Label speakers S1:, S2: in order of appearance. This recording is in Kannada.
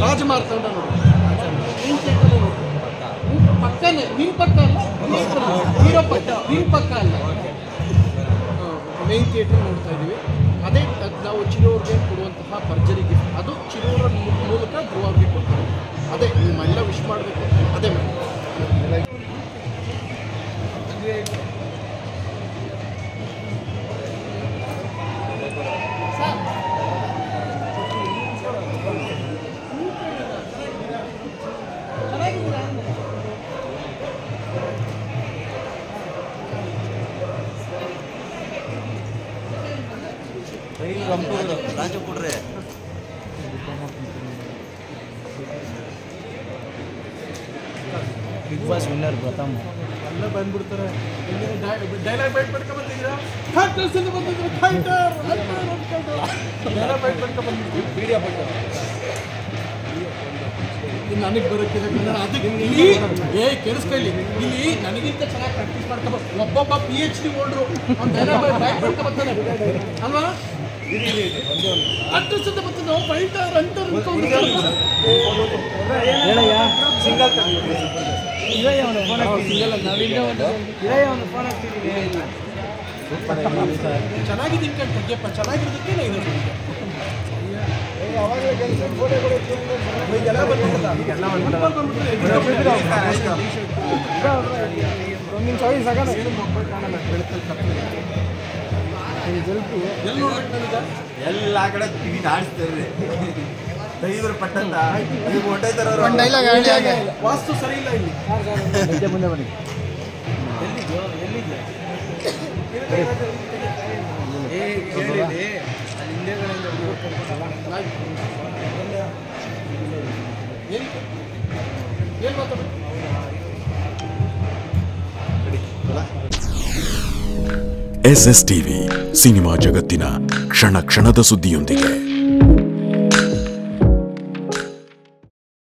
S1: ರಾಜಮಾರ್ತಾಂಡ ನೋಡಿ ನೀನ್ ಥಿಯೇಟರ್ ನೋಡಿ ನಿನ್ ಪಕ್ಕನೇ ನಿನ್ ಪಕ್ಕ ಅಲ್ಲ ಹೀರೋ ಪಕ್ಕ ನಿನ್ ಪಕ್ಕ ಅಲ್ಲ ಮೇನ್ ಥಿಯೇಟರ್ ನೋಡ್ತಾ ಇದ್ದೀವಿ ಅದೇ ಅದ್ ನಾವು ಚಿರೋರ್ಗೆ ಕೊಡುವಂತಹ ಭರ್ಜರಿ ಗಿಫ್ಟ್ ಅದು ಚಿರೋರ ಮೂಲಕ ಧ್ರುವ ಅವ್ರಿಗೆ ಕೊಡ್ತಾರೆ ಅದೇ ನಿಮ್ಮೆಲ್ಲ ವಿಶ್ ಮಾಡಬೇಕು ಅದೇ ಮಾಡಿ
S2: ರಾಜು ಕೊಡ್ರಿ
S3: ಬಿಗ್ ಬಾಸ್ ವಿನ್ನರ್ ಪ್ರಥಮ್
S1: ಎಲ್ಲ ಬಂದ್ಬಿಡ್ತಾರೆ ಡೈಲಾಗ್ ಬೈಟ್ ಪಡ್ಕೊ ಬಂದಿದ್ದೀರಾ ಫೈಟರ್ಸ್ ಅಂತ ಬಂದಿದ್ರು ಫೈಟರ್ ಡೈಲಾಗ್ ಬೈಟ್ ಪಡ್ಕೊ ಬಂದಿದ್ದೀವಿ ವಿಡಿಯೋ ನನಗೆ ಬರೋಕ್ಕಿದೆ ಕನ್ನಡ ಅದಕ್ಕೆ ಇಲ್ಲಿ ಏ ಕೇಳಿಸ್ಕೊಳ್ಳಿ ಇಲ್ಲಿ ನನಗಿಂತ ಚೆನ್ನಾಗಿ ಪ್ರಾಕ್ಟೀಸ್ ಮಾಡ್ಕೊ ಒಬ್ಬೊಬ್ಬ ಪಿ ಎಚ್ ಡಿ ಓಲ್ಡ್ರು ಅವ್ನು ಡೈಲಾಗ್ ಬೈಟ್ ಪಡ್ಕೊ ಬರ್ತಾನೆ ಅಲ್ವಾ ಫೈಟರ್ಸ್ ಅಂತ ಬರ್ತಾನೆ ಫೈಟರ್ ಅಂತ ಅನ್ಕೊಂಡು
S3: ಹೇಳಯ್ಯ ಸಿಂಗಲ್ ಇರಯ್ಯ ಅವನು ಫೋನ್ ಹಾಕ್ತಿದ್ದೀನಿ ಇರಯ್ಯ ಅವನು ಫೋನ್ ಹಾಕ್ತಿದ್ದೀನಿ
S1: ಚೆನ್ನಾಗಿದ್ದೀನಿ ಕಣ್ ತಗ್ಯಪ್ಪ ಚೆನ್ನಾಗಿರೋದಕ್ಕೆ ನಾ ಇದು
S3: ಒಂದು ನಿಮಿಷ ಹೋಗಿ ಸಗಣ
S1: ಎಲ್ಲಿ ನೋಡ್ಬೇಕು ನನಗೆ
S2: ಎಲ್ಲ ಕಡೆ ಟಿವಿ ಆಡಿಸ್ತಾರೆ ದೈವರು ಪಟ್ಟಂತ ಅದಕ್ಕೆ ಹೊಟ್ಟೈತಾರ
S1: ವಾಸ್ತು ಸರಿ ಇಲ್ಲ ಇಲ್ಲಿ
S3: ಮುಂದೆ ಮುಂದೆ ಬನ್ನಿ
S1: ಏನು ಏನು ಮಾತಾಡೋದು
S4: ಎಸ್ ಎಸ್ ಟಿವಿ ಸಿನಿಮಾ ಜಗತ್ತಿನ ಕ್ಷಣ ಕ್ಷಣದ ಸುದ್ದಿಯೊಂದಿಗೆ